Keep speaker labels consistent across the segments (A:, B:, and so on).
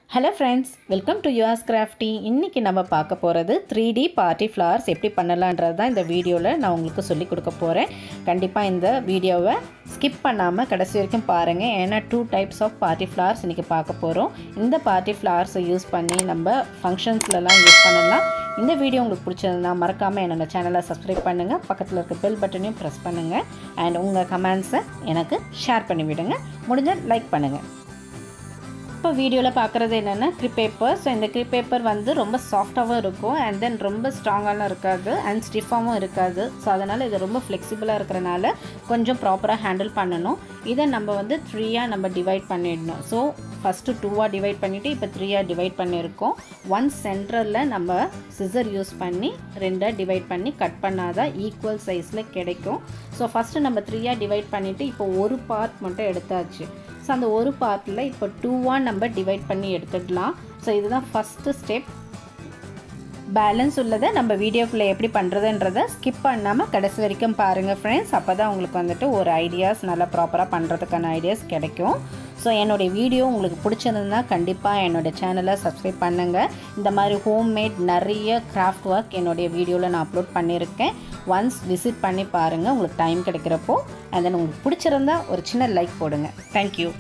A: hello friends welcome to யுஆஸ் crafty இன்றைக்கி நம்ம பார்க்க போகிறது த்ரீ டி பார்ட்டி ஃப்ளவர்ஸ் எப்படி பண்ணலான்றது தான் இந்த வீடியோவில் நான் உங்களுக்கு சொல்லி கொடுக்க போகிறேன் கண்டிப்பாக இந்த வீடியோவை ஸ்கிப் பண்ணாமல் கடைசி வரைக்கும் பாருங்கள் ஏன்னா two types of party flowers இன்றைக்கி பார்க்க போகிறோம் இந்த பார்ட்டி ஃப்ளவர்ஸை யூஸ் பண்ணி நம்ம ஃபங்க்ஷன்ஸ்லலாம் யூஸ் பண்ணலாம் இந்த வீடியோ உங்களுக்கு பிடிச்சதுன்னா மறக்காமல் என்னோட சேனலை சப்ஸ்கிரைப் பண்ணுங்கள் பக்கத்தில் இருக்க பெல் பட்டனையும் ப்ரெஸ் பண்ணுங்கள் அண்ட் உங்கள் கமெண்ட்ஸை எனக்கு ஷேர் பண்ணி விடுங்க முடிஞ்சால் லைக் பண்ணுங்கள் இப்போ வீடியோவில் பார்க்குறது என்னென்னா க்ரிப் பேப்பர் ஸோ இந்த க்ரிப் பேப்பர் வந்து ரொம்ப சாஃப்டாகவும் இருக்கும் அண்ட் தென் ரொம்ப ஸ்ட்ராங்காகவும் இருக்காது அண்ட் ஸ்டிஃபாகவும் இருக்காது ஸோ அதனால் இது ரொம்ப ஃப்ளெக்சிபிளாக இருக்கிறனால கொஞ்சம் ப்ராப்பராக ஹேண்டில் பண்ணணும் இதை நம்ம வந்து த்ரீயாக நம்ம டிவைட் பண்ணிடணும் ஸோ ஃபஸ்ட்டு டூவாக டிவைட் பண்ணிவிட்டு இப்போ த்ரீயாக டிவைட் பண்ணியிருக்கோம் ஒன் சென்டரில் நம்ம சிசர் யூஸ் பண்ணி ரெண்டாக டிவைட் பண்ணி கட் பண்ணாதான் ஈக்குவல் சைஸில் கிடைக்கும் ஸோ ஃபஸ்ட்டு நம்ம த்ரீயாக டிவைட் பண்ணிவிட்டு இப்போ ஒரு பார்ட் மட்டும் எடுத்தாச்சு ஸோ அந்த ஒரு பார்ட்டில் இப்போ டூவாக நம்ம டிவைட் பண்ணி எடுத்துடலாம் ஸோ இதுதான் ஃபஸ்ட்டு ஸ்டெப் பேலன்ஸ் உள்ளதை நம்ம வீடியோக்குள்ளே எப்படி பண்ணுறதுன்றதை ஸ்கிப் பண்ணாமல் கடைசி வரைக்கும் பாருங்கள் ஃப்ரெண்ட்ஸ் அப்போ தான் உங்களுக்கு வந்துட்டு ஒரு ஐடியாஸ் நல்லா ப்ராப்பராக பண்ணுறதுக்கான ஐடியாஸ் கிடைக்கும் ஸோ என்னுடைய வீடியோ உங்களுக்கு பிடிச்சிருந்ததுன்னா கண்டிப்பாக என்னோடய சேனலை சப்ஸ்கிரைப் பண்ணுங்கள் இந்த மாதிரி ஹோம்மேட் நிறைய கிராஃப்ட் ஒர்க் என்னுடைய வீடியோவில் நான் அப்லோட் பண்ணியிருக்கேன் ஒன்ஸ் விசிட் பண்ணி பாருங்கள் உங்களுக்கு டைம் கிடைக்கிறப்போ அண்ட் தென் உங்களுக்கு பிடிச்சிருந்தா ஒரு சின்ன லைக் போடுங்க தேங்க்யூ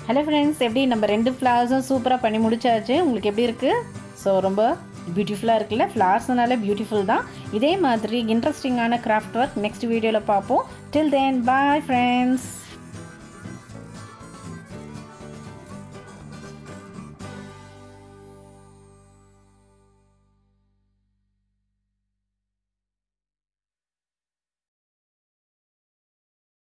A: ஹலோ ஃப்ரெண்ட்ஸ் எப்படி நம்ம ரெண்டு ஃப்ளவர்ஸும் சூப்பராக பண்ணி முடிச்சாச்சு உங்களுக்கு எப்படி இருக்குது ஸோ ரொம்ப பியூட்டிஃபுல்லாக இருக்குல்ல ஃப்ளவர்ஸ்னால பியூட்டிஃபுல் தான் இதே மாதிரி இன்ட்ரெஸ்டிங்கான கிராஃப்ட் ஒர்க் நெக்ஸ்ட் வீடியோவில் பார்ப்போம் டில் தென் பாய் ஃப்ரெண்ட்ஸ்